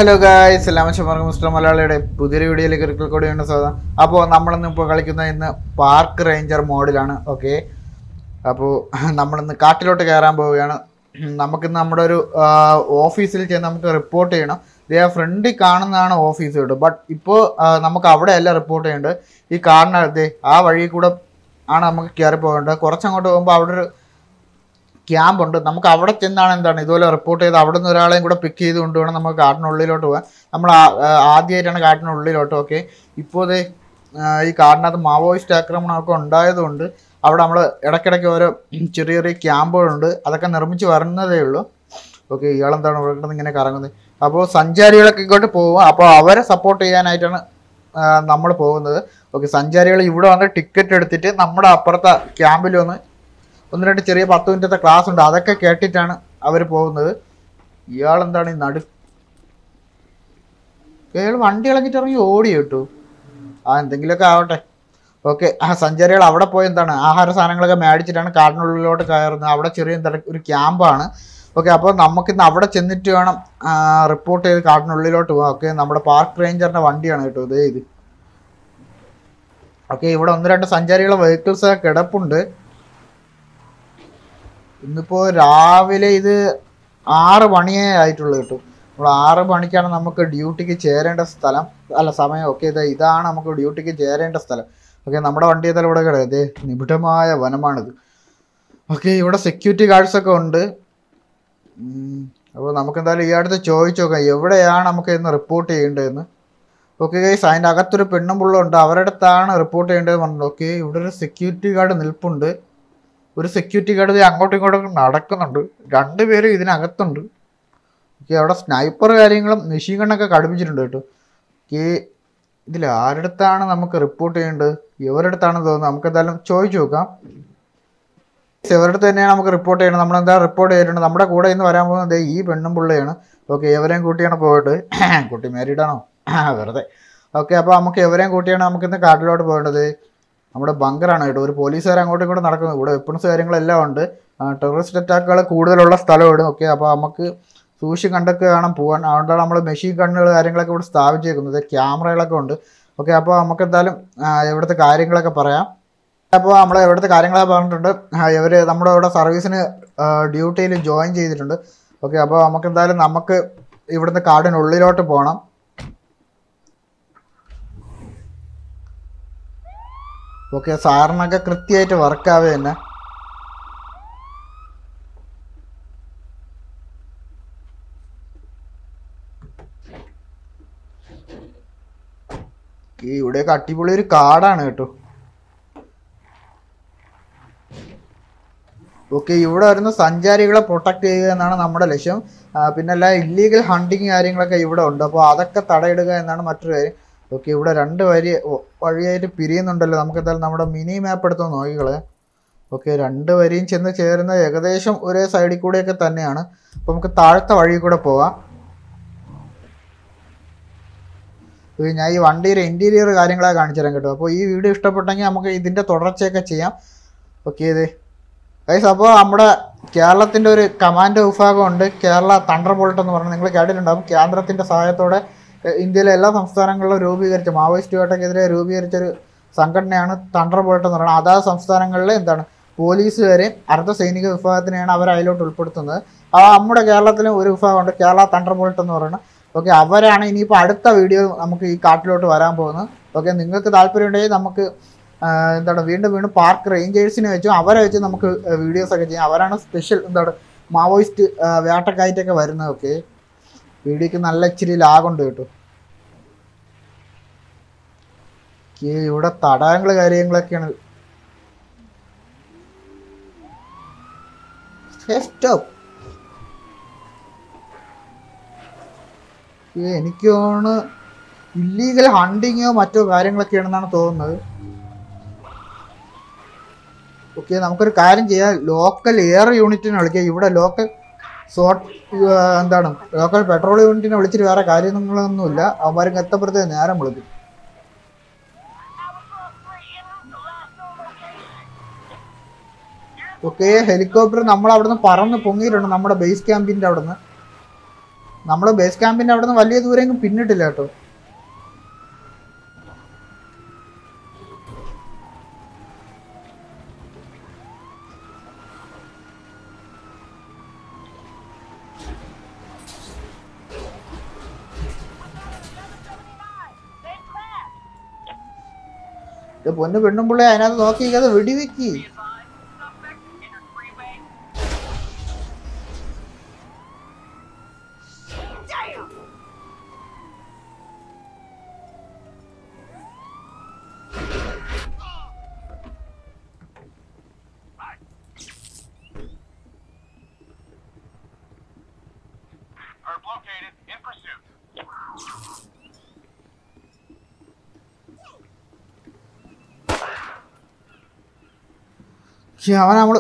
Hello guys എല്ലാം ശുഭാർക്കും mister മലയാളിയുടെ പുതിയൊരു വീഡിയോയിലേക്ക് ഒരിക്കൽ കൂടിയുണ്ട് സ്വാഗതം അപ്പോൾ നമ്മളിന്ന് ഇപ്പോൾ കളിക്കുന്ന ഇന്ന് പാർക്ക് റേഞ്ചർ മോഡിലാണ് ഓക്കെ അപ്പോൾ നമ്മളിന്ന് കാട്ടിലോട്ട് കയറാൻ പോവുകയാണ് നമുക്കിന്ന് നമ്മുടെ ഒരു ആ, ഓഫീസിൽ ചെന്ന് നമുക്ക് റിപ്പോർട്ട് ചെയ്യണം ഇതേ ഫ്രണ്ടിൽ കാണുന്നതാണ് ഓഫീസ് കേട്ടോ ബട്ട് ഇപ്പോൾ നമുക്ക് അവിടെയല്ല റിപ്പോർട്ട് ചെയ്യേണ്ടത് ഈ കാണുന്ന ദേ ആ വഴി കൂടെ ആണ് നമുക്ക് കയറി പോകേണ്ടത് കുറച്ചങ്ങോട്ട് പോകുമ്പോൾ അവിടെ ഒരു ക്യാമ്പ് ഉണ്ട് നമുക്ക് അവിടെ ചെന്നാണ് എന്താണ് ഇതുപോലെ റിപ്പോർട്ട് ചെയ്ത് അവിടെ നിന്ന് ഒരാളെയും കൂടെ പിക്ക് ചെയ്ത് കൊണ്ടുവേണം നമുക്ക് കാട്ടിനുള്ളിലോട്ട് പോകാൻ നമ്മൾ ആ- ആ, ആദ്യമായിട്ടാണ് കാട്ടിനുള്ളിലോട്ട് ഓക്കെ ഇപ്പോൾ ദേ ആ, ഈ കാടിനകത്ത് മാവോയിസ്റ്റ് ആക്രമണമൊക്കെ ഉണ്ടായതുകൊണ്ട് അവിടെ നമ്മൾ ഇടയ്ക്കിടയ്ക്ക് ഓരോ ചെറിയ ചെറിയ ക്യാമ്പുകളുണ്ട് അതൊക്കെ നിർമ്മിച്ച് വരുന്നതേ ഉള്ളൂ ഓക്കെ ഇയാളെന്താണ് ഇവിടെ കിടന്ന് ഇങ്ങനെ കറങ്ങുന്നത് അപ്പോൾ സഞ്ചാരികളൊക്കെ ഇങ്ങോട്ട് പോകും അപ്പോൾ അവരെ സപ്പോർട്ട് ചെയ്യാനായിട്ടാണ് നമ്മൾ പോകുന്നത് ഓക്കെ സഞ്ചാരികൾ ഇവിടെ വന്ന് ടിക്കറ്റ് എടുത്തിട്ട് നമ്മുടെ അപ്പുറത്തെ ക്യാമ്പിൽ വന്ന് ഒന്ന് രണ്ട് ചെറിയ പത്ത് മിനിറ്റത്തെ ക്ലാസ് ഉണ്ട് അതൊക്കെ കേട്ടിട്ടാണ് അവർ പോകുന്നത് ഇയാളെന്താണ് ഈ നടു ഇയാൾ വണ്ടി ഇളഞ്ഞിട്ട് ഇറങ്ങി ഓടി കേട്ടു ആ എന്തെങ്കിലുമൊക്കെ ആവട്ടെ ഓക്കെ ആ സഞ്ചാരികൾ അവിടെ പോയി എന്താണ് ആഹാര സാധനങ്ങളൊക്കെ മേടിച്ചിട്ടാണ് കാടിനുള്ളിലോട്ട് കയറുന്നത് അവിടെ ചെറിയ എന്താണ് ഒരു ക്യാമ്പാണ് ഓക്കെ അപ്പോൾ നമുക്കിന്ന് അവിടെ ചെന്നിട്ട് വേണം റിപ്പോർട്ട് ചെയ്ത് കാടിനുള്ളിലോട്ട് പോകാം ഓക്കെ നമ്മുടെ പാർക്ക് റേഞ്ചറിൻ്റെ വണ്ടിയാണ് കേട്ടോ ഇതേ ഇത് ഓക്കെ ഇവിടെ ഒന്ന് രണ്ട് സഞ്ചാരികളെ വെഹിക്കിൾസ് ഒക്കെ കിടപ്പുണ്ട് ഇന്നിപ്പോ രാവിലെ ഇത് ആറ് മണിയേ ആയിട്ടുള്ളൂ കേട്ടോ നമ്മൾ ആറ് മണിക്കാണ് നമുക്ക് ഡ്യൂട്ടിക്ക് ചേരേണ്ട സ്ഥലം അല്ല സമയം ഓക്കെ ഇത് ഇതാണ് നമുക്ക് ഡ്യൂട്ടിക്ക് ചേരേണ്ട സ്ഥലം ഓക്കെ നമ്മുടെ വണ്ടി ഏതായാലും ഇവിടെ കിടക്കുന്നത് നിബിഡമായ വനമാണിത് ഓക്കെ ഇവിടെ സെക്യൂരിറ്റി ഗാർഡ്സ് ഒക്കെ ഉണ്ട് അപ്പോൾ നമുക്ക് എന്തായാലും ഈ അടുത്ത് ചോദിച്ചു നോക്കാം എവിടെയാണ് നമുക്ക് ഇന്ന് റിപ്പോർട്ട് ചെയ്യേണ്ടതെന്ന് ഓക്കെ ഗൈസ് അതിൻ്റെ അകത്തൊരു പെണ്ണും പുള്ളുണ്ട് അവരുടെ അടുത്താണ് റിപ്പോർട്ട് ചെയ്യേണ്ടതെന്ന് പറഞ്ഞു ഓക്കെ ഇവിടെ ഒരു സെക്യൂരിറ്റി ഗാർഡ് നിൽപ്പുണ്ട് ഒരു സെക്യൂരിറ്റി ഗാർഡ് ദേ അങ്ങോട്ടും ഇങ്ങോട്ടും നടക്കുന്നുണ്ട് രണ്ടുപേരും ഇതിനകത്തുണ്ട് ഓക്കെ അവിടെ സ്നൈപ്പർ കാര്യങ്ങളും മെഷീൻ ഗണ്ണൊക്കെ കടുപ്പിച്ചിട്ടുണ്ട് കേട്ടോ ഓക്കെ ഇതിൽ ആരുടെ അടുത്താണ് നമുക്ക് റിപ്പോർട്ട് ചെയ്യേണ്ടത് ഇവരുടെ അടുത്താണെന്ന് തോന്നുന്നു നമുക്ക് എന്തായാലും ചോദിച്ചു നോക്കാം ഇവരുടെ അടുത്ത് തന്നെയാണ് നമുക്ക് റിപ്പോർട്ട് ചെയ്യണം നമ്മൾ എന്താ റിപ്പോർട്ട് ചെയ്തിട്ടുണ്ട് നമ്മുടെ കൂടെ ഇന്ന് വരാൻ പോകുന്നത് ദേ ഈ പെണ്ണും പിള്ളയാണ് ഓക്കെ ഇവരെയും കൂട്ടിയാണ് പോയിട്ട് കുട്ടി മാരീഡാണോ വെറുതെ ഓക്കെ അപ്പോൾ നമുക്ക് ഇവരെയും കൂട്ടിയാണ് നമുക്ക് ഇന്ന് കാട്ടിലോട്ട് പോകേണ്ടത് നമ്മുടെ ബങ്കറാണ് കേട്ടോ ഒരു പോലീസുകാർ അങ്ങോട്ടും ഇങ്ങോട്ടും നടക്കുന്നത് ഇവിടെ വെപ്പൺസ് കാര്യങ്ങളെല്ലാം ഉണ്ട് ടെററിസ്റ്റ് അറ്റാക്കുകൾ കൂടുതലുള്ള സ്ഥലമാണ് ഓക്കെ അപ്പോൾ നമുക്ക് സൂക്ഷിച്ച് കണ്ടൊക്കെ വേണം പോകാൻ അതുകൊണ്ടാണ് നമ്മൾ മെഷീൻ കണ്ണുകൾ കാര്യങ്ങളൊക്കെ ഇവിടെ സ്ഥാപിച്ചേക്കുന്നത് ക്യാമറകളൊക്കെ ഉണ്ട് ഓക്കെ അപ്പോൾ നമുക്ക് എന്തായാലും ആ, ഇവിടുത്തെ കാര്യങ്ങളൊക്കെ പറയാം അപ്പോൾ നമ്മൾ ഇവിടുത്തെ കാര്യങ്ങളൊക്കെ പറഞ്ഞിട്ടുണ്ട് ഇവർ നമ്മുടെ ഇവിടെ സർവീസിന് ഡ്യൂട്ടിയിൽ ജോയിൻ ചെയ്തിട്ടുണ്ട് ഓക്കെ അപ്പോൾ നമുക്ക് എന്തായാലും നമുക്ക് ഇവിടുന്ന് കാടിനുള്ളിലോട്ട് പോകണം ഓക്കെ സാറിനൊക്കെ കൃത്യമായിട്ട് വർക്കാവേ തന്നെ ഈ ഇവിടെയൊക്കെ അടിപൊളി ഒരു കാടാണ് കേട്ടോ ഓക്കെ ഇവിടെ വരുന്ന സഞ്ചാരികളെ പ്രൊട്ടക്ട് ചെയ്യുക എന്നാണ് നമ്മുടെ ലക്ഷ്യം ആ, പിന്നല്ല ഇല്ലീഗൽ ഹണ്ടിങ് കാര്യങ്ങളൊക്കെ ഇവിടെ ഉണ്ട് അപ്പോൾ അതൊക്കെ തടയിടുക എന്നാണ് മറ്റൊരു കാര്യം ഓക്കെ ഇവിടെ രണ്ട് വരി ഒ- വഴിയായിട്ട് പിരിയുന്നുണ്ടല്ലോ നമുക്ക് എന്തായാലും നമ്മുടെ മിനി മാപ്പ് എടുത്ത് നോക്കിക്കളെ ഓക്കെ രണ്ട് വരിയും ചെന്ന് ചേരുന്ന ഏകദേശം ഒരേ സൈഡിൽ കൂടെയൊക്കെ തന്നെയാണ് അപ്പോൾ നമുക്ക് താഴത്തെ വഴി കൂടെ പോവാം ഇത് ഞാൻ ഈ വണ്ടിയുടെ ഇൻറ്റീരിയർ കാര്യങ്ങളൊക്കെ കാണിച്ചു തരാം കേട്ടോ അപ്പോൾ ഈ വീഡിയോ ഇഷ്ടപ്പെട്ടെങ്കിൽ നമുക്ക് ഇതിൻ്റെ തുടർച്ചയൊക്കെ ചെയ്യാം ഓക്കെ ഇത് ഗൈസ് അപ്പോൾ നമ്മുടെ കേരളത്തിൻ്റെ ഒരു കമാൻഡോ വിഭാഗമുണ്ട് കേരള തണ്ടർ ബോൾട്ട് എന്ന് പറഞ്ഞാൽ നിങ്ങൾ കേട്ടിട്ടുണ്ടാകും കേന്ദ്രത്തിൻ്റെ സഹായത്തോടെ എഹ്, ഇന്ത്യയിലെ എല്ലാ സംസ്ഥാനങ്ങളിലും രൂപീകരിച്ച മാവോയിസ്റ്റ് വേട്ടയ്ക്കെതിരെ രൂപീകരിച്ച ഒരു സംഘടനയാണ് തണ്ടർ ബോൾട്ട് എന്ന് പറയുന്നത് അതാത് സംസ്ഥാനങ്ങളിൽ എന്താണ് പോലീസുകാരെയും അർദ്ധ സൈനിക വിഭാഗത്തിനെയാണ് അവർ അതിലോട്ട് ഉൾപ്പെടുത്തുന്നത് ആ നമ്മുടെ കേരളത്തിലും ഒരു വിഭാഗമുണ്ട് കേരള തണ്ടർ ബോൾട്ട് എന്ന് പറയുന്നത് ഓക്കെ അവരാണ് ഇനിയിപ്പോൾ അടുത്ത വീഡിയോ നമുക്ക് ഈ കാട്ടിലോട്ട് വരാൻ പോകുന്നത് ഓക്കെ നിങ്ങൾക്ക് താല്പര്യം ഉണ്ടെങ്കിൽ നമുക്ക് ആ, എന്താണ് വീണ്ടും വീണ്ടും പാർക്ക് റേഞ്ചേഴ്സിനെ വെച്ചും അവരെ വെച്ച് നമുക്ക് വീഡിയോസ് ഒക്കെ ചെയ്യാം അവരാണ് സ്പെഷ്യൽ എന്താണ് മാവോയിസ്റ്റ് ആ, വേട്ടക്കായിട്ടൊക്കെ വരുന്നത് ഓക്കെ വീഡിയോക്ക് നല്ല ഇച്ചിരി ലാഗുണ്ട് കേട്ടോ ഓക്കേ, ഇവിടെ തടാകങ്ങൾ കാര്യങ്ങളൊക്കെയാണ് സ്റ്റോപ്പ് എനിക്ക് തോന്നുന്നു ഇല്ലീഗൽ ഹണ്ടിങ്ങോ മറ്റോ കാര്യങ്ങളൊക്കെയാണെന്നാണ് തോന്നുന്നത് ഓക്കെ നമുക്കൊരു കാര്യം ചെയ്യാം ലോക്കൽ എയർ യൂണിറ്റിനെ വിളിക്കാം ഇവിടെ ലോക്കൽ സോട്ട് എന്താണ് ലോക്കൽ പെട്രോൾ യൂണിറ്റിനെ വിളിച്ചിട്ട് വേറെ കാര്യങ്ങളൊന്നുമില്ല അവന്മാരും എത്തപ്പുറത്തെ നേരം വിളിക്കും ഓക്കെ ഹെലികോപ്റ്റർ നമ്മൾ അവിടുന്ന് പറന്ന് പൊങ്ങിയിട്ടുണ്ട് നമ്മുടെ ബേസ് ക്യാമ്പിൻ്റെ അവിടുന്ന് നമ്മൾ ബേസ് ക്യാമ്പിൻ്റെ അവിടെ നിന്ന് വലിയ ദൂരം പിന്നിട്ടില്ല കേട്ടോ ഇത് പൊന്നു പെണ്ണുമ്പിള്ളെ അതിനകത്ത് നോക്കിയിരിക്കാതെ വെടിവെക്കി Herb located. In pursuit. പക്ഷെ അവൻ നമ്മള്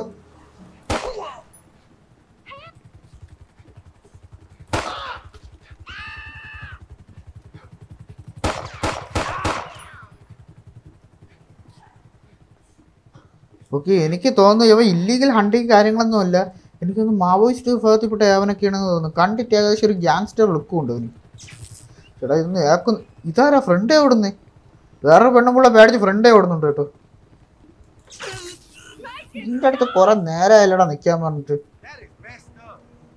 ഓക്കെ എനിക്ക് തോന്നുന്നു ഇവ ഇല്ലീഗൽ ഹണ്ടിങ് കാര്യങ്ങളൊന്നും അല്ല എനിക്കൊന്ന് മാവോയിസ്റ്റ് വിഭാഗത്തിൽപ്പെട്ട ഏവനൊക്കെയാണെന്ന് തോന്നുന്നു കണ്ടിട്ട് ഏകദേശം ഒരു ഗ്യാങ്സ്റ്റർ ലുക്കും ഉണ്ട് അവന് ചേട്ടാ ഇതൊന്ന് ഏക്കുന്നു ഇതാരാ ഫ്രണ്ടേ ഓടുന്നേ വേറൊരു പെണ്ണുമ്പുള്ള പേടിച്ച് ഫ്രണ്ടേ ഓടുന്നുണ്ട് കേട്ടോ നിന്റെ അടുത്ത് കുറെ നേരമായല്ലോടാ നിക്കാൻ പറഞ്ഞിട്ട് That is messed up.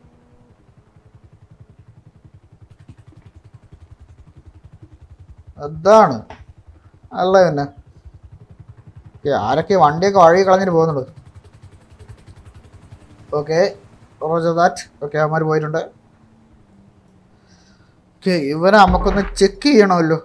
അതാണ് അല്ല പിന്നെ ഓക്കെ ആരൊക്കെ വണ്ടിയൊക്കെ വഴി കളഞ്ഞിട്ട് പോകുന്നുണ്ട് ഓക്കെ റോജർ ദാറ്റ് ഓക്കെ അവന്മാർ പോയിട്ടുണ്ട് ഓക്കെ ഇവനെ നമുക്കൊന്ന് ചെക്ക് ചെയ്യണമല്ലോ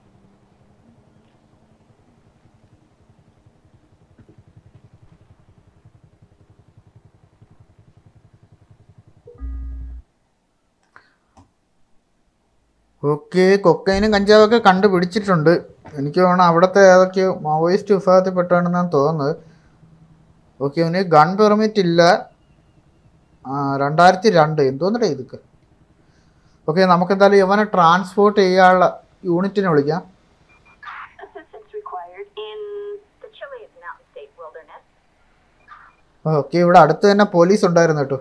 ഓക്കെ കൊക്കൈനും കഞ്ചാവൊക്കെ കണ്ടുപിടിച്ചിട്ടുണ്ട് എനിക്ക് തോന്നുന്നു അവിടുത്തെ ഏതൊക്കെയോ മാവോയിസ്റ്റ് വിഭാഗത്തിൽപ്പെട്ടാണെന്നാണ് തോന്നുന്നത് ഓക്കെ അവന് ഗൺ പെർമിറ്റ് ഇല്ല ആ, രണ്ടായിരത്തി രണ്ട് എന്തോന്നിടേ ഇതൊക്കെ ഓക്കെ നമുക്ക് എന്തായാലും ഇവനെ ട്രാൻസ്പോർട്ട് ചെയ്യാനുള്ള യൂണിറ്റിനെ വിളിക്കാം Assistance required in the Chilean mountain state wilderness. Okay ഇവിടെ അടുത്ത് തന്നെ പോലീസ് ഉണ്ടായിരുന്നു കേട്ടോ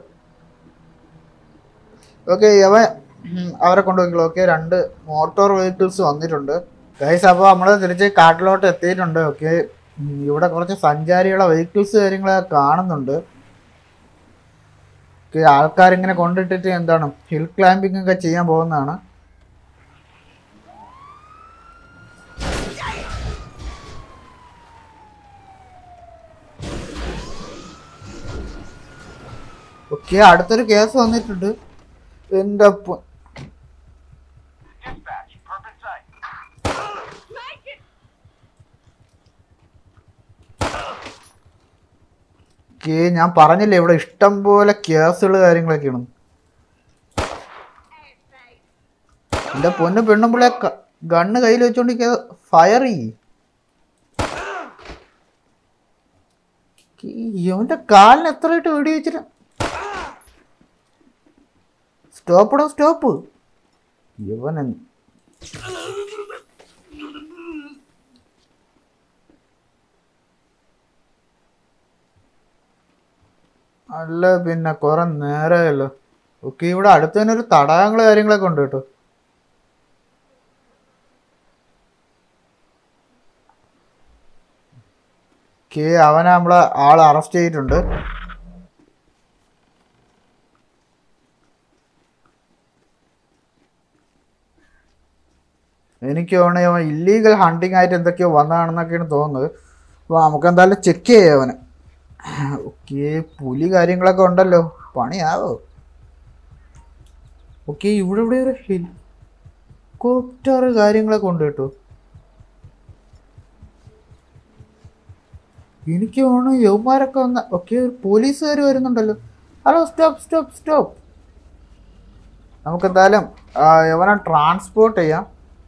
ഓക്കെ അവൻ ഉം, അവരെ കൊണ്ടുപോയിക്കോളൂ ഓക്കെ രണ്ട് മോട്ടോർ വെഹിക്കിൾസ് വന്നിട്ടുണ്ട് ഗൈസ് അപ്പോൾ നമ്മൾ തിരിച്ച് കാട്ടിലോട്ട് എത്തിയിട്ടുണ്ട് ഓക്കെ ഇവിടെ കുറച്ച് സഞ്ചാരികളെ വെഹിക്കിൾസ് കാര്യങ്ങളൊക്കെ കാണുന്നുണ്ട് ഓക്കെ ആൾക്കാരിങ്ങനെ കൊണ്ടിട്ടിട്ട് എന്താണ് ഹിൽ ക്ലൈമ്പിംഗ് ഒക്കെ ചെയ്യാൻ പോകുന്നതാണ് ഓക്കെ അടുത്തൊരു കേസ് വന്നിട്ടുണ്ട് എൻ്റെ പൊ- Dispatch. Herb in sight. Okay ഞാൻ പറഞ്ഞില്ലേ ഇവിടെ ഇഷ്ടം പോലെ കേസുകൾ കാര്യങ്ങളൊക്കെയാണ് എൻ്റെ പൊന്ന് പെണ്ണുമ്പിള്ളെ ഗണ്ണ് കയ്യിൽ വെച്ചോണ്ട് ഫയർ ചെയ്യ് ഇവന്റെ കാലിന് എത്രയായിട്ട് വെടി വെച്ചിട്ട് സ്റ്റോപ്പടോ സ്റ്റോപ്പ് ഇവൻ എന്ത്- അല്ല പിന്നെ കുറെ നേരമായല്ലോ ഓക്കെ ഇവിടെ അടുത്ത് തന്നെ ഒരു തടാകങ്ങൾ കാര്യങ്ങളൊക്കെ ഉണ്ട് കേട്ടോ ഓക്കെ അവനെ നമ്മളെ ആളെ അറസ്റ്റ് ചെയ്തിട്ടുണ്ട് എനിക്ക് തോന്നുന്നു അവൻ ഇല്ലീഗൽ ഹണ്ടിങ് ആയിട്ട് എന്തൊക്കെയോ വന്നതാണെന്നൊക്കെയാണ് തോന്നുന്നത് അപ്പോൾ നമുക്ക് എന്തായാലും ചെക്ക് ചെയ്യാം അവനെ ഓക്കെ പുലി കാര്യങ്ങളൊക്കെ ഉണ്ടല്ലോ പണിയാവോ ഓക്കെ ഇവിടെ ഇവിടെ ഒരു ഹെലികോപ്റ്റർ കാര്യങ്ങളൊക്കെ ഉണ്ട് കേട്ടോ എനിക്ക് തോന്നുന്നു യൗമാരൊക്കെ വന്ന ഓക്കെ ഒരു പോലീസുകാർ വരുന്നുണ്ടല്ലോ ഹലോ സ്റ്റോപ്പ് സ്റ്റോപ്പ് സ്റ്റോപ്പ് നമുക്ക് എന്തായാലും യവനെ ട്രാൻസ്പോർട്ട് ചെയ്യാം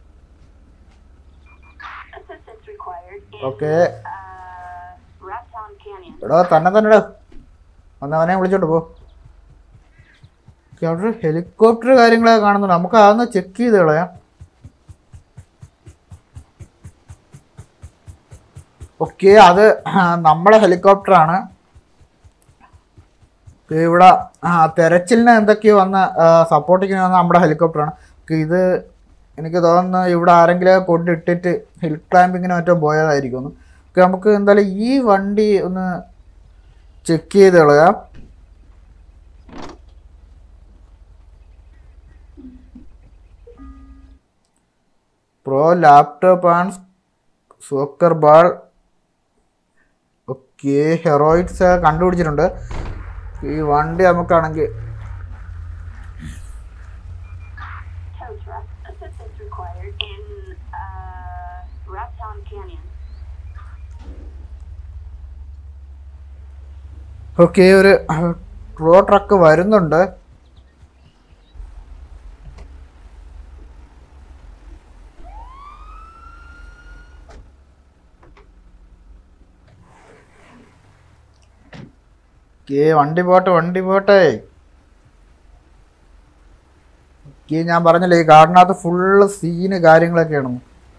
Assistance required in okay uh, Raton Canyon. എടോ തന്നെ തന്നെ ഇടോ ഒന്ന് അവനെ വിളിച്ചോണ്ട് പോ ഓക്കേ, അവിടെ ഒരു ഹെലികോപ്റ്റർ കാര്യങ്ങളൊക്കെ കാണുന്നുണ്ട് നമുക്ക് അതൊന്ന് ചെക്ക് ചെയ്ത് കളയാം ഓക്കെ അത് നമ്മളെ ഹെലികോപ്റ്ററാണ് ഇവിടെ ആ തെരച്ചിലിന് എന്തൊക്കെയോ വന്ന സപ്പോർട്ടിങ്ങിന് വന്ന നമ്മുടെ ഹെലികോപ്റ്ററാണ് ഇത് എനിക്ക് തോന്നുന്നു ഇവിടെ ആരെങ്കിലും കൊണ്ടിട്ടിട്ട് ഹിൽ ക്ലൈമ്പിങ്ങിന് മറ്റോ പോയതായിരിക്കും ഒന്ന് ഓക്കെ നമുക്ക് എന്തായാലും ഈ വണ്ടി ഒന്ന് ചെക്ക് ചെയ്ത് കളയാം pro laptop and soccer ball okay ഹെറോയിഡ്സ് കണ്ടുപിടിച്ചിട്ടുണ്ട് ഈ വണ്ടി നമുക്കാണെങ്കിൽ Tow truck. Assistance required in, uh, Raptown Canyon. Okay ഒരു ട്രോ ട്രക്ക് വരുന്നുണ്ട് ഓക്കെ വണ്ടി പോട്ടെ വണ്ടി പോട്ടെ ഓക്കെ ഞാൻ പറഞ്ഞില്ലേ ഈ കാടിനകത്ത് ഫുള്ള് സീന് കാര്യങ്ങളൊക്കെയാണ്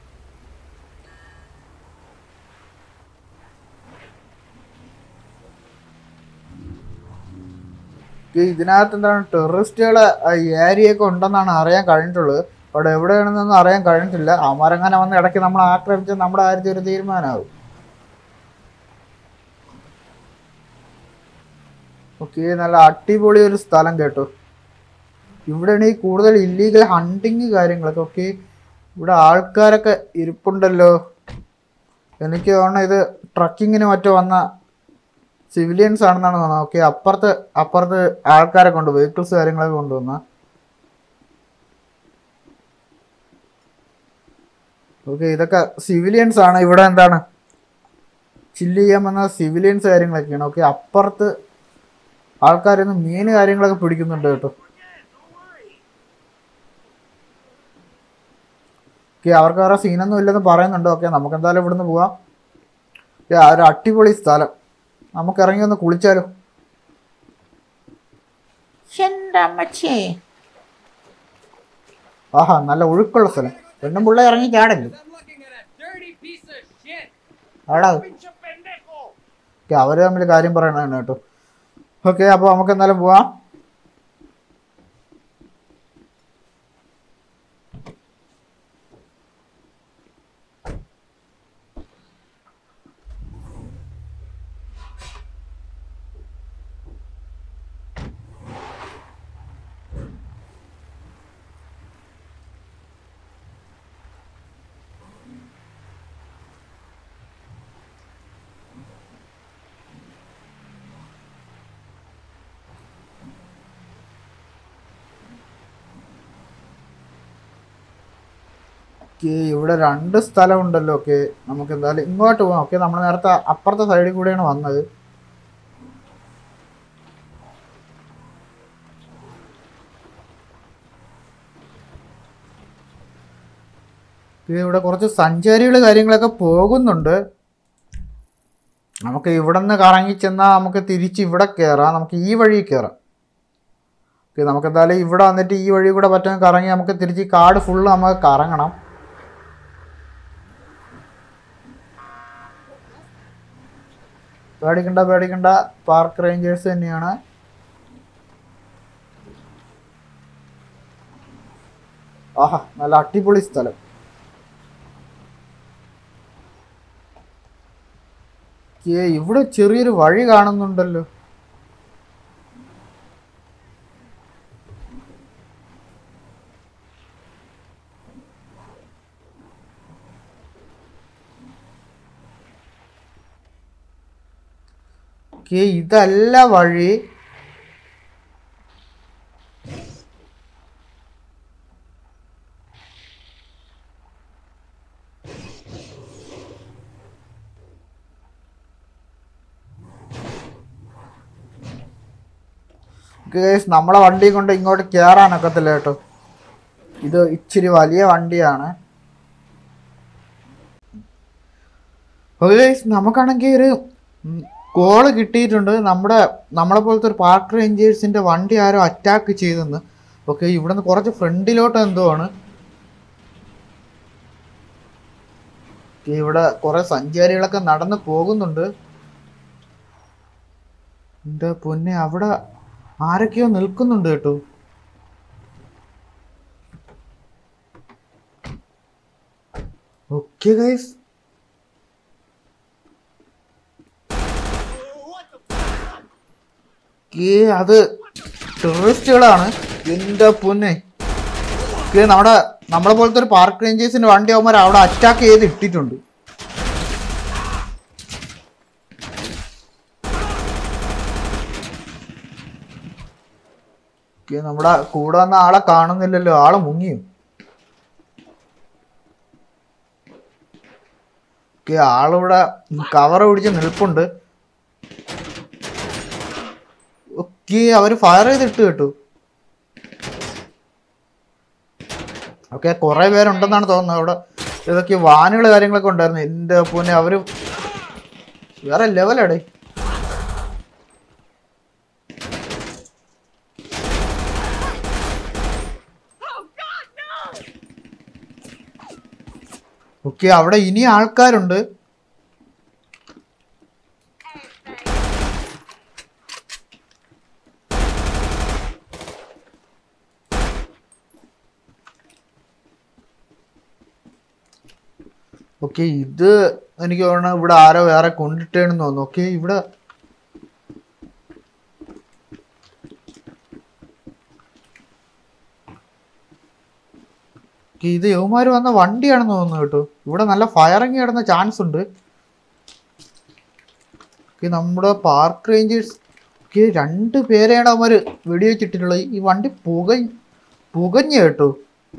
ഈ ഇതിനകത്ത് എന്താണ് ടെററിസ്റ്റുകൾ ഏരിയയൊക്കെ ഉണ്ടെന്നാണ് അറിയാൻ കഴിഞ്ഞിട്ടുള്ളത് അവിടെ എവിടെയാണെന്നൊന്നും അറിയാൻ കഴിഞ്ഞിട്ടില്ല അമരങ്ങനെ വന്ന് ഇടയ്ക്ക് നമ്മൾ ആക്രമിച്ച് നമ്മുടെ കാര്യത്തിൽ ഒരു തീരുമാനമാകും ഓക്കെ നല്ല അടിപൊളി ഒരു സ്ഥലം കേട്ടോ ഇവിടെയാണ് ഈ കൂടുതൽ ഇല്ലീഗൽ ഹണ്ടിങ് കാര്യങ്ങളൊക്കെ ഓക്കെ ഇവിടെ ആൾക്കാരൊക്കെ ഇരിപ്പുണ്ടല്ലോ എനിക്ക് തോന്നുന്നു ഇത് ട്രക്കിങ്ങിന് മറ്റോ വന്ന സിവിലിയൻസ് ആണെന്നാണ് തോന്നുന്നത് ഓക്കെ അപ്പുറത്ത് അപ്പുറത്ത് ആൾക്കാരെ കൊണ്ട് വെഹിക്കിൾസ് കാര്യങ്ങളൊക്കെ കൊണ്ടുവന്ന ഓക്കെ ഇതൊക്കെ സിവിലിയൻസ് ആണ് ഇവിടെ എന്താണ് ചില്ല് ചെയ്യാൻ വന്ന സിവിലിയൻസ് കാര്യങ്ങളൊക്കെയാണ് ഓക്കെ അപ്പുറത്ത് ആൾക്കാരൊന്ന് മീൻ കാര്യങ്ങളൊക്കെ പിടിക്കുന്നുണ്ട് കേട്ടോ ഓക്കെ അവർക്ക് വേറെ സീനൊന്നും ഇല്ലെന്ന് പറയുന്നുണ്ട് ഓക്കെ നമുക്ക് എന്തായാലും ഇവിടുന്ന് പോവാം ഓക്കെ ആ ഒരു അടിപൊളി സ്ഥലം നമുക്ക് ഇറങ്ങി ഒന്ന് കുളിച്ചാലോ എന്റെ അമ്മച്ചേ ആഹാ നല്ല ഒഴുക്കുള്ള സ്ഥലം പെണ്ണും പിള്ളേ ഇറങ്ങി ചാടല്ലോ I'm looking at a dirty piece of shit. ആടാ Pinche pendejo! ഓക്കെ അവര് തമ്മിൽ കാര്യം പറയണതാണ് കേട്ടോ ഓക്കെ അപ്പോൾ നമുക്ക് എന്തായാലും പോവാം ഓക്കെ ഇവിടെ രണ്ട് സ്ഥലം ഉണ്ടല്ലോ ഓക്കെ നമുക്ക് എന്തായാലും ഇങ്ങോട്ട് പോവാം ഓക്കെ നമ്മൾ നേരത്തെ അപ്പുറത്തെ സൈഡിൽ കൂടെയാണ് വന്നത് ഓക്കേ, ഇവിടെ കുറച്ച് സഞ്ചാരികൾ കാര്യങ്ങളൊക്കെ പോകുന്നുണ്ട് നമുക്ക് ഇവിടെ നിന്ന് കറങ്ങി ചെന്നാൽ നമുക്ക് തിരിച്ച് ഇവിടെ കയറാം നമുക്ക് ഈ വഴി കയറാം ഓക്കെ നമുക്ക് എന്തായാലും ഇവിടെ വന്നിട്ട് ഈ വഴി കൂടെ പറ്റുമെങ്കിൽ കറങ്ങി നമുക്ക് തിരിച്ച് ഈ കാട് ഫുള്ള് നമുക്ക് കറങ്ങണം പേടിക്കണ്ട പേടിക്കണ്ട പാർക്ക് റേഞ്ചേഴ്സ് തന്നെയാണ് ആഹാ നല്ല അടിപൊളി സ്ഥലം ഏ ഇവിടെ ചെറിയൊരു വഴി കാണുന്നുണ്ടല്ലോ ഓക്കേ ഇതല്ല വഴി ഗേസ് നമ്മളെ വണ്ടി കൊണ്ട് ഇങ്ങോട്ട് കയറാനൊക്കത്തില്ല കേട്ടോ ഇത് ഇച്ചിരി വലിയ വണ്ടിയാണ് ഗേസ് നമുക്കാണെങ്കിൽ ഒരു കോള് കിട്ടിയിട്ടുണ്ട് നമ്മുടെ നമ്മളെ പോലത്തെ ഒരു പാർക്ക് റേഞ്ചേഴ്സിന്റെ വണ്ടി ആരോ അറ്റാക്ക് ചെയ്തെന്ന് ഓക്കെ ഇവിടെ നിന്ന് കുറച്ച് ഫ്രണ്ടിലോട്ട് എന്തോ ആണ് ഓക്കേ, ഇവിടെ കുറെ സഞ്ചാരികളൊക്കെ നടന്ന് പോകുന്നുണ്ട് എൻ്റെ പൊന്നെ അവിടെ ആരൊക്കെയോ നിൽക്കുന്നുണ്ട് കേട്ടോ ഓക്കെ ഗൈസ് ഏ അത് ടൂറിസ്റ്റുകളാണ് എന്റെ പൊന്നെ ഏ നമ്മുടെ നമ്മളെ പോലത്തെ ഒരു പാർക്ക് റേഞ്ചേഴ്സിന്റെ വണ്ടി ആവുമ്പോൾ അവിടെ അറ്റാക്ക് ചെയ്ത് ഇട്ടിട്ടുണ്ട് ഏ, നമ്മുടെ കൂടെ വന്ന ആളെ കാണുന്നില്ലല്ലോ ആള് മുങ്ങിയോ ഓക്കെ ആളിവിടെ കവർ പിടിച്ച് നിൽപ്പുണ്ട് ഓക്കെ അവര് ഫയർ ചെയ്തിട്ട് കേട്ടു ഓക്കെ കുറെ പേരുണ്ടെന്നാണ് തോന്നുന്നത് അവിടെ ഇതൊക്കെ വാനുകൾ കാര്യങ്ങളൊക്കെ ഉണ്ടായിരുന്നു എന്റെ പൊന്നെ അവര് വേറെ ലെവലടേ ഓക്കെ അവിടെ ഇനി ആൾക്കാരുണ്ട് ഓക്കെ ഇത് എനിക്ക് തോന്നുന്നു ഇവിടെ ആരോ വേറെ കൊണ്ടിട്ടേന്ന് തോന്നുന്നു ഓക്കെ ഇവിടെ ഓക്കെ ഇത് യവന്മാര് വന്ന വണ്ടിയാണെന്ന് തോന്നുന്നു കേട്ടോ ഇവിടെ നല്ല ഫയറിങ് കിടന്ന ചാൻസ് ഉണ്ട് ഓക്കെ നമ്മുടെ പാർക്ക് റേഞ്ചേഴ്സ് ഓക്കെ രണ്ട് പേരെയാണ് അവന്മാര് വെടിവെച്ചിട്ടുള്ളത് ഈ വണ്ടി പുക പുകഞ്ഞ കേട്ടോ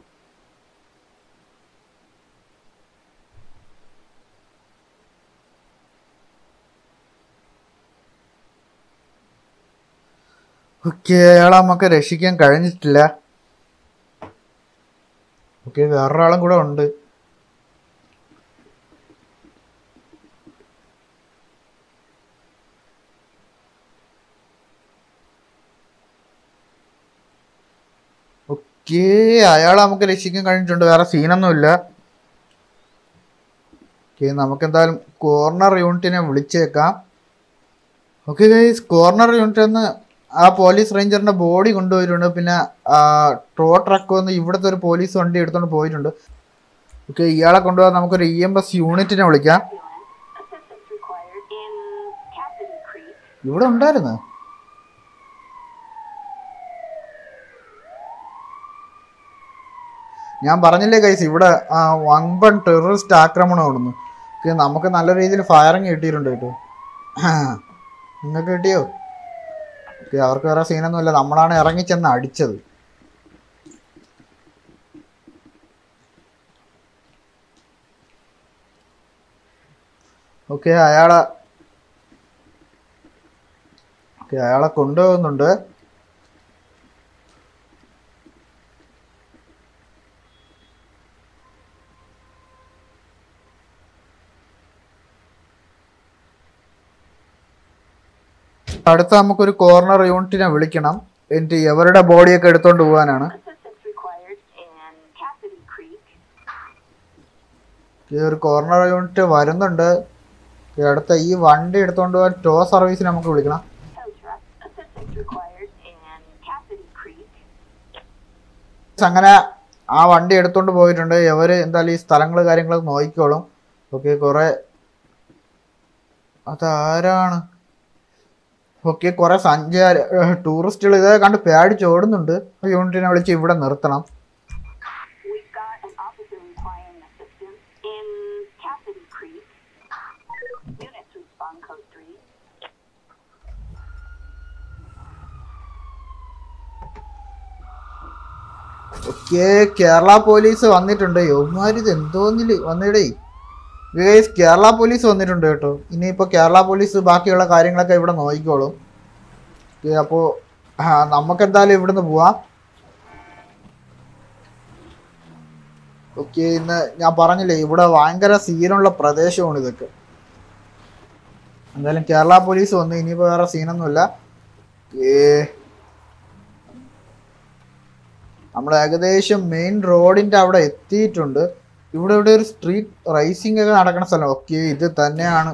ഓക്കെ അയാളെ നമുക്ക് രക്ഷിക്കാൻ കഴിഞ്ഞിട്ടില്ല ഓക്കെ വേറൊരാളും കൂടെ ഉണ്ട് ഓക്കെ അയാളെ നമുക്ക് രക്ഷിക്കാൻ കഴിഞ്ഞിട്ടുണ്ട് വേറെ സീനൊന്നുമില്ല ഓക്കെ നമുക്ക് എന്തായാലും കോർണർ യൂണിറ്റിനെ വിളിച്ചേക്കാം ഓക്കെ ഗൈസ് കോർണർ യൂണിറ്റ് എന്ന് ആ പോലീസ് റേഞ്ചറിന്റെ ബോഡി കൊണ്ടുപോയിട്ടുണ്ട് പിന്നെ ട്രോ ട്രക്ക് വന്ന് ഇവിടുത്തെ ഒരു പോലീസ് വണ്ടി എടുത്തോണ്ട് പോയിട്ടുണ്ട് ഓക്കെ ഇയാളെ കൊണ്ടുപോകാൻ നമുക്കൊരു ഇ എം എസ് യൂണിറ്റിനെ വിളിക്കാം Assistance required in Cassidy Creek. ഇവിടെ ഉണ്ടായിരുന്നു ഞാൻ പറഞ്ഞില്ലേ കൈസ് ഇവിടെ ആ, വമ്പൻ ടെററിസ്റ്റ് ആക്രമണം ഓടുന്നു ഓക്കെ നമുക്ക് നല്ല രീതിയിൽ ഫയറിങ് കിട്ടിയിട്ടുണ്ട് കേട്ടോ നിങ്ങൾക്ക് കിട്ടിയോ ഓക്കെ അവർക്ക് വേറെ സീനൊന്നുമില്ല നമ്മളാണ് ഇറങ്ങി ചെന്ന് അടിച്ചത് ഓക്കെ അയാളെ ഓക്കെ അയാളെ കൊണ്ടുപോകുന്നുണ്ട് അടുത്ത നമുക്കൊരു കോർണർ യൂണിറ്റിനെ വിളിക്കണം എന്നിട്ട് എവരുടെ ബോഡിയൊക്കെ എടുത്തോണ്ട് പോകാനാണ് Assistance required in Cassidy Creek. ഈ ഒരു കോർണർ യൂണിറ്റ് വരുന്നുണ്ട് ഈ അടുത്ത ഈ വണ്ടി എടുത്തോണ്ട് പോകാൻ ടോ സർവീസിന് നമുക്ക് വിളിക്കണം Tow truck. Assistance required in Cassidy Creek. അങ്ങനെ ആ വണ്ടി എടുത്തോണ്ട് പോയിട്ടുണ്ട് ഇവര് എന്തായാലും ഈ സ്ഥലങ്ങൾ കാര്യങ്ങൾ നോക്കിക്കോളും ഓക്കെ കുറെ അതാരാണ് ഓക്കെ കുറെ സഞ്ചാര ടൂറിസ്റ്റുകൾ ഇതൊക്കെ കണ്ട് പേടിച്ചോടുന്നുണ്ട് യൂണിറ്റിനെ വിളിച്ച് ഇവിടെ നിർത്തണം We've got an officer requiring assistance in Cassidy Creek. Units respond code 3. Okay Kerala police വന്നിട്ടുണ്ട് യവന്മാർ ഇത് എന്തോന്നില് വന്നിടേ ഗൈസ് കേരള പോലീസ് വന്നിട്ടുണ്ട് കേട്ടോ ഇനിയിപ്പോൾ കേരള പോലീസ് ബാക്കിയുള്ള കാര്യങ്ങളൊക്കെ ഇവിടെ നോക്കിക്കോളും ഓക്കെ അപ്പോൾ നമുക്ക് എന്തായാലും ഇവിടുന്ന് പോവാം ഓക്കെ ഇന്ന് ഞാൻ പറഞ്ഞില്ലേ ഇവിടെ ഭയങ്കര സീനുള്ള പ്രദേശമാണ് ഇതൊക്കെ എന്തായാലും കേരള പോലീസ് വന്നു ഇനിയിപ്പോൾ വേറെ സീനൊന്നുമില്ല ഏ നമ്മൾ ഏകദേശം മെയിൻ റോഡിന്റെ അവിടെ എത്തിയിട്ടുണ്ട് ഇവിടെ ഇവിടെ ഒരു സ്ട്രീറ്റ് റേസിംഗ് ഒക്കെ നടക്കുന്ന സ്ഥലം ഓക്കെ ഇത് തന്നെയാണ്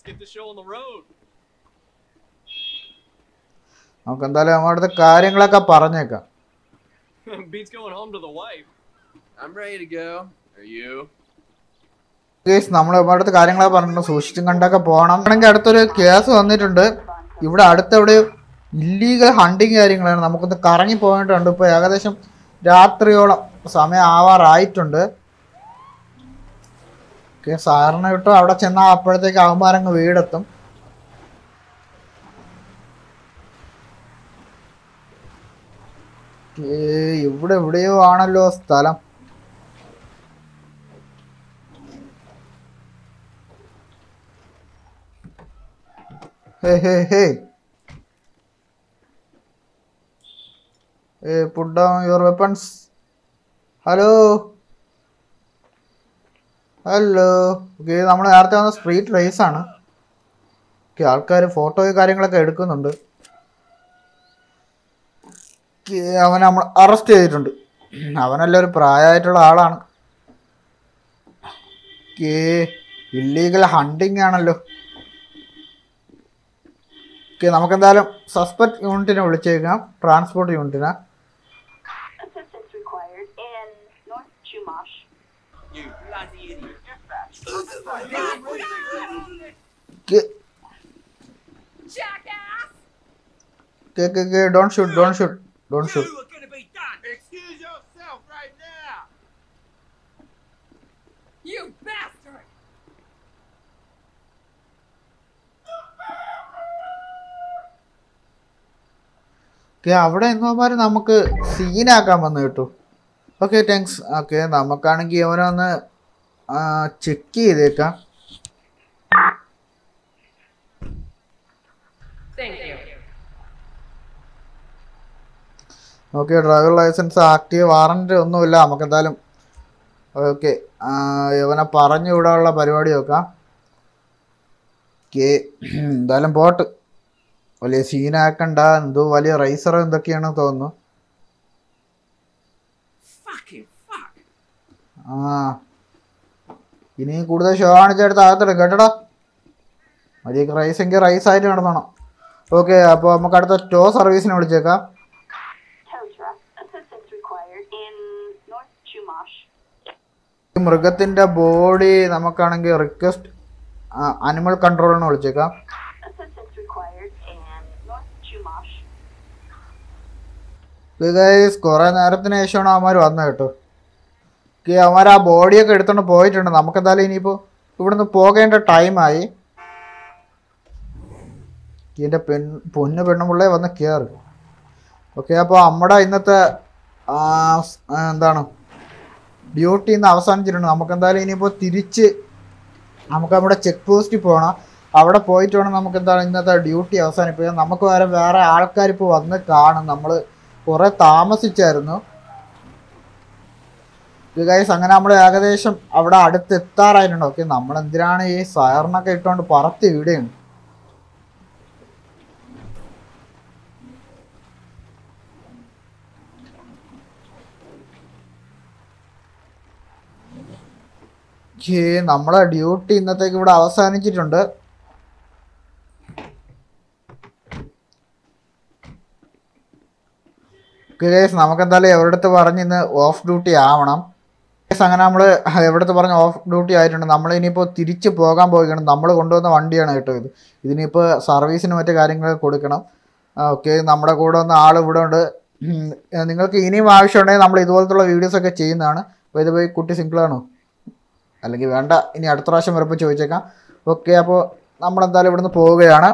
let's get the show on the road. നമുക്ക് എന്തായാലും നമ്മുടെ അടുത്ത് കാര്യങ്ങളൊക്കെ പറഞ്ഞേക്കാം Beats going home to the wife. I'm ready to go. Are you? Case നമ്മൾ നമ്മുടെ അടുത്ത് കാര്യങ്ങളൊക്കെ പറഞ്ഞിട്ടുണ്ട് സൂക്ഷിച്ചും കണ്ടൊക്കെ പോകണം ആണെങ്കിൽ അടുത്തൊരു കേസ് വന്നിട്ടുണ്ട് ഇവിടെ അടുത്തെവിടെ ഇല്ലീഗൽ ഹണ്ടിങ് കാര്യങ്ങളാണ് നമുക്കൊന്ന് കറങ്ങി പോയിട്ടുണ്ട് ഇപ്പോൾ ഏകദേശം രാത്രിയോളം സമയം ആവാറായിട്ടുണ്ട് ഓക്കെ സാറിന് കിട്ടും അവിടെ ചെന്നാൽ അപ്പോഴത്തേക്ക് അവന്മാരങ്ങ് വീടെത്തും ഏ, ഇവിടെ എവിടെയോ ആണല്ലോ സ്ഥലം Hey, hey, hey. Hey, put down your weapons. Hello hello okay നമ്മൾ നേരത്തെ വന്ന സ്ട്രീറ്റ് റേസ് ആണ് ഓക്കെ ആൾക്കാർ ഫോട്ടോയും കാര്യങ്ങളൊക്കെ എടുക്കുന്നുണ്ട് ഓക്കെ അവനെ നമ്മൾ അറസ്റ്റ് ചെയ്തിട്ടുണ്ട് അവനല്ല ഒരു പ്രായമായിട്ടുള്ള ആളാണ് ഓക്കെ ഇല്ലീഗൽ ഹണ്ടിങ് ആണല്ലോ ഓക്കെ നമുക്ക് എന്തായാലും സസ്പെക്ട് യൂണിറ്റിനെ വിളിച്ചേക്കാം ട്രാൻസ്പോർട്ട് യൂണിറ്റിനെ Assistance required in North Chumash. You bloody idiot. Don't shoot don't shoot don't shoot You are gonna be done. Excuse yourself right now. You bastard! Okay അവിടെ എന്നോമാര് നമുക്ക് സീനാക്കാൻ വന്നു കേട്ടു ഓക്കെ താങ്ക്സ് ഓക്കെ നമുക്കാണെങ്കിൽ അവനെ ഒന്ന് ചെക്ക് ചെയ്തേക്കാം Thank you. Okay driver license active warrant ഒന്നുമില്ല നമുക്ക് എന്തായാലും ഓക്കെ ഇവനെ പറഞ്ഞു വിടാനുള്ള പരിപാടി നോക്കാം ഓക്കെ എന്തായാലും പോട്ട് വലിയ സീനാക്കണ്ട എന്തോ വലിയ റൈസർ എന്തൊക്കെയാണ് തോന്നുന്നു Fucking fuck. ആ ഇനി കൂടുതൽ ഷോ കാണിച്ചെടുത്ത് അകത്തിടും കേട്ടടാ വലിയ റൈസ് എങ്കിൽ റൈസ് ആയിട്ട് നടത്തണം ഓക്കെ അപ്പോൾ നമുക്ക് അടുത്ത ടോ സർവീസിനെ വിളിച്ചേക്കാം Tow truck. Assistance required in North Chumash. ഈ മൃഗത്തിൻ്റെ ബോഡി നമുക്കാണെങ്കിൽ റിക്വസ്റ്റ് അനിമൽ കൺട്രോളിന് വിളിച്ചേക്കാം Assistance required in North Chumash. Guys കുറേ നേരത്തിന് ശേഷമാണ് അവന്മാർ വന്നത് കേട്ടോ ഓക്കെ അവന്മാർ ആ ബോഡിയൊക്കെ എടുത്തോണ്ട് പോയിട്ടുണ്ട് നമുക്ക് എന്തായാലും ഇനിയിപ്പോൾ ഇവിടുന്ന് പോകേണ്ട ടൈമായി ഇതിൻ്റെ പെൺ പൊന്ന് പെണ്ണുമുള്ളേ വന്ന് കയറി ഓക്കെ അപ്പോൾ നമ്മുടെ ഇന്നത്തെ ആ, സ്- ആ, എന്താണ് ഡ്യൂട്ടി ഇന്ന് അവസാനിച്ചിട്ടുണ്ട് നമുക്ക് എന്തായാലും ഇനിയിപ്പോൾ തിരിച്ച് നമുക്ക് നമ്മുടെ ചെക്ക് പോസ്റ്റിൽ പോകണം അവിടെ പോയിട്ട് വേണം നമുക്ക് എന്താണ് ഇന്നത്തെ ഡ്യൂട്ടി അവസാനിപ്പിക്കാൻ നമുക്ക് വേറെ വേറെ ആൾക്കാർ ഇപ്പോൾ വന്ന് കാണും നമ്മൾ കുറേ താമസിച്ചായിരുന്നു ഗൈസ് അങ്ങനെ നമ്മൾ ഏകദേശം അവിടെ അടുത്ത് എത്താറായിട്ടുണ്ട് ഓക്കെ നമ്മൾ എന്തിനാണ് ഈ സയറിനൊക്കെ ഇട്ടുകൊണ്ട് പറത്തി വിടുകയാണ് ഛേ, നമ്മളെ ഡ്യൂട്ടി ഇന്നത്തേക്ക് ഇവിടെ അവസാനിച്ചിട്ടുണ്ട് ഗൈസ് നമുക്ക് എന്തായാലും എവിടത്ത് പറഞ്ഞ് ഇന്ന് ഓഫ് ഡ്യൂട്ടി ആവണം ഗൈസ് അങ്ങനെ നമ്മൾ എവിടത്ത് പറഞ്ഞ് ഓഫ് ഡ്യൂട്ടി ആയിട്ടുണ്ട് നമ്മൾ ഇനിയിപ്പോൾ തിരിച്ച് പോകാൻ പോവുകയാണ് നമ്മൾ കൊണ്ടുവന്ന വണ്ടിയാണ് കേട്ടോ ഇത് ഇതിനിപ്പോൾ സർവീസിന് മറ്റു കാര്യങ്ങൾ കൊടുക്കണം ഓക്കെ നമ്മുടെ കൂടെ വന്ന ആൾ ഇവിടെ ഉണ്ട് ഉം, നിങ്ങൾക്ക് ഇനിയും ആവശ്യമുണ്ടെങ്കിൽ നമ്മൾ ഇതുപോലത്തുള്ള വീഡിയോസൊക്കെ ചെയ്യുന്നതാണ് അപ്പോൾ ഇത് പോയി കുട്ടി സിംഗിളാണോ അല്ലെങ്കിൽ വേണ്ട ഇനി അടുത്ത പ്രാവശ്യം വരുമ്പോൾ ചോദിച്ചേക്കാം ഓക്കെ അപ്പോൾ നമ്മളെന്തായാലും ഇവിടുന്ന് പോവുകയാണ്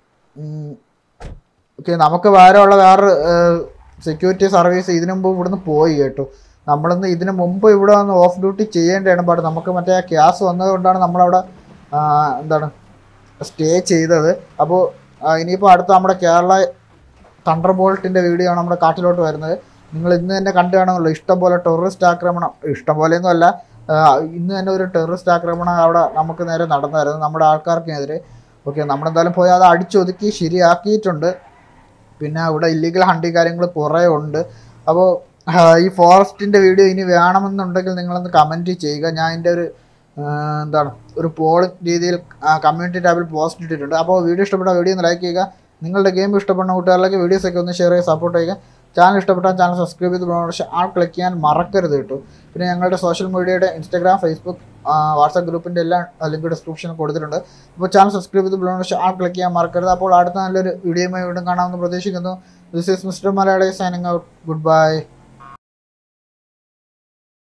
ഓക്കെ നമുക്ക് വേറെയുള്ള വേറെ സെക്യൂരിറ്റി സർവീസ് ഇതിനു മുമ്പ് ഇവിടുന്ന് പോയി കേട്ടോ നമ്മളിന്ന് ഇതിനു മുമ്പ് ഇവിടെ വന്ന് ഓഫ് ഡ്യൂട്ടി ചെയ്യേണ്ടതാണ് പാട് നമുക്ക് മറ്റേ ആ ക്യാസ് വന്നതുകൊണ്ടാണ് നമ്മളവിടെ ആ, എന്താണ് സ്റ്റേ ചെയ്തത് അപ്പോൾ ഇനിയിപ്പോൾ അടുത്ത നമ്മുടെ കേരള തണ്ടർ ബോൾട്ടിൻ്റെ വീഡിയോ ആണ് നമ്മുടെ കാട്ടിലോട്ട് വരുന്നത് നിങ്ങൾ ഇന്ന് തന്നെ കണ്ടു കാണുമല്ലോ ഇഷ്ടംപോലെ ടെററിസ്റ്റ് ആക്രമണം ഇഷ്ടം പോലെയൊന്നും അല്ല ആ, ഇന്ന് തന്നെ ഒരു ടെററിസ്റ്റ് ആക്രമണം അവിടെ നമുക്ക് നേരെ നടന്നായിരുന്നു നമ്മുടെ ആൾക്കാർക്കെതിരെ ഓക്കെ നമ്മളെന്തായാലും പോയി അത് അടിച്ചൊതുക്കി ശരിയാക്കിയിട്ടുണ്ട് പിന്നെ ഇവിടെ ഇല്ലീഗൽ ഹണ്ടി കാര്യങ്ങൾ കുറേ ഉണ്ട് അപ്പോൾ ഈ ഫോറസ്റ്റിൻ്റെ വീഡിയോ ഇനി വേണമെന്നുണ്ടെങ്കിൽ നിങ്ങളൊന്ന് കമൻറ്റ് ചെയ്യുക ഞാൻ അതിൻ്റെ ഒരു എന്താണ് ഒരു പോളിംഗ് രീതിയിൽ കമ്മ്യൂണിറ്റി ടാബിൽ പോസ്റ്റ് ഇട്ടിട്ടുണ്ട് അപ്പോൾ വീഡിയോ ഇഷ്ടപ്പെട്ട വീഡിയോ ഒന്ന് ലൈക്ക് ചെയ്യുക നിങ്ങളുടെ ഗെയിം ഇഷ്ടപ്പെടുന്ന കൂട്ടുകാരിലേക്ക് വീഡിയോസൊക്കെ ഒന്ന് ഷെയർ ചെയ്ത് സപ്പോർട്ട് ചെയ്യുക ചാനൽ ഇഷ്ടപ്പെട്ടാൽ ചാനൽ സബ്സ്ക്രൈബ് ചെയ്ത് പക്ഷേ ആൾ ക്ലിക്ക് ചെയ്യാൻ മറക്കരുത് കേട്ടോ പിന്നെ ഞങ്ങളുടെ സോഷ്യൽ മീഡിയയുടെ ഇൻസ്റ്റാഗ്രാം ഫേസ്ബുക്ക് വാട്സാപ്പ് ഗ്രൂപ്പിൻ്റെ എല്ലാം ലിങ്ക് ഡിസ്ക്രിപ്ഷനിൽ കൊടുത്തിട്ടുണ്ട് അപ്പോൾ ചാനൽ സബ്സ്ക്രൈബ് ചെയ്ത് പക്ഷേ ആൾ ക്ലിക്ക് ചെയ്യാൻ മറക്കരുത് അപ്പോൾ അടുത്ത നല്ലൊരു വീഡിയോയുമായി വീണ്ടും കാണാമെന്ന് പ്രതീക്ഷിക്കുന്നു this is mister Malayali signing out good bye